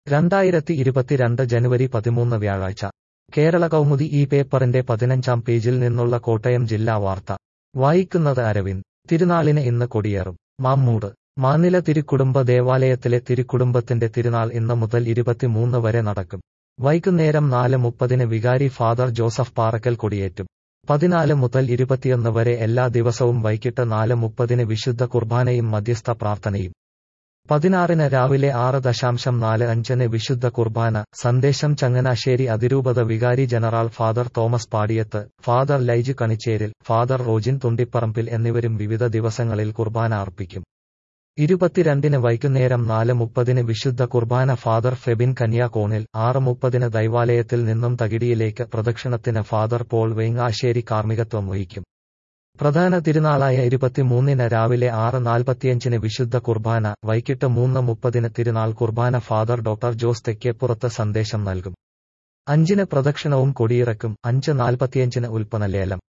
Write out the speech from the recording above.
രണ്ടായിരത്തി ഇരുപത്തിരണ്ട് ജനുവരി പതിമൂന്ന് വ്യാഴാഴ്ച കേരള കൗമുദി ഈ പേപ്പറിന്റെ പതിനഞ്ചാം പേജിൽ നിന്നുള്ള കോട്ടയം ജില്ലാ വാർത്ത വായിക്കുന്നത് അരവിന്ദ് തിരുനാളിന് ഇന്ന് കൊടിയേറും മാമ്മൂട് മാനില തിരുക്കുടുംബ ദേവാലയത്തിലെ തിരുക്കുടുംബത്തിന്റെ തിരുനാൾ ഇന്ന് മുതൽ ഇരുപത്തിമൂന്ന് വരെ നടക്കും വൈകുന്നേരം നാല് മുപ്പതിന് വികാരി ഫാദർ ജോസഫ് പാറക്കൽ കൊടിയേറ്റും പതിനാല് മുതൽ ഇരുപത്തിയൊന്ന് വരെ എല്ലാ ദിവസവും വൈകിട്ട് നാല് മുപ്പതിന് വിശുദ്ധ കുർബാനയും മധ്യസ്ഥ പ്രാർത്ഥനയും പതിനാറിന് രാവിലെ ആറ് ദശാംശം നാല് അഞ്ചിന് വിശുദ്ധ കുർബാന സന്ദേശം ചങ്ങനാശ്ശേരി അതിരൂപത വികാരി general father Thomas Padiyath father Laij Kanicheril father Rojin Thundiparambil എന്നിവരും വിവിധ ദിവസങ്ങളിൽ കുർബാന അർപ്പിക്കും ഇരുപത്തിരണ്ടിന് വൈകുന്നേരം നാല് മുപ്പതിന് വിശുദ്ധ കുർബാന ഫാദർ ഫെബിൻ കന്യാകോണിൽ ആറ് മുപ്പതിന് ദൈവാലയത്തിൽ നിന്നും തകിടിയിലേക്ക് പ്രദക്ഷിണത്തിന് ഫാദർ പോൾ വേങ്ങാശ്ശേരി കാർമ്മികത്വം വഹിക്കും പ്രധാന തിരുനാളായ ഇരുപത്തിമൂന്നിന് രാവിലെ ആറ് നാൽപ്പത്തിയഞ്ചിന് വിശുദ്ധ കുർബാന വൈകിട്ട് മൂന്ന് മുപ്പതിന് തിരുനാൾ കുർബാന ഫാദർ ഡോക്ടർ ജോസ് തെക്കേപ്പുറത്ത് സന്ദേശം നൽകും അഞ്ചിന് പ്രദക്ഷിണവും കൊടിയിറക്കും അഞ്ച് നാൽപ്പത്തിയഞ്ചിന് ഉൽപ്പന്നലേലം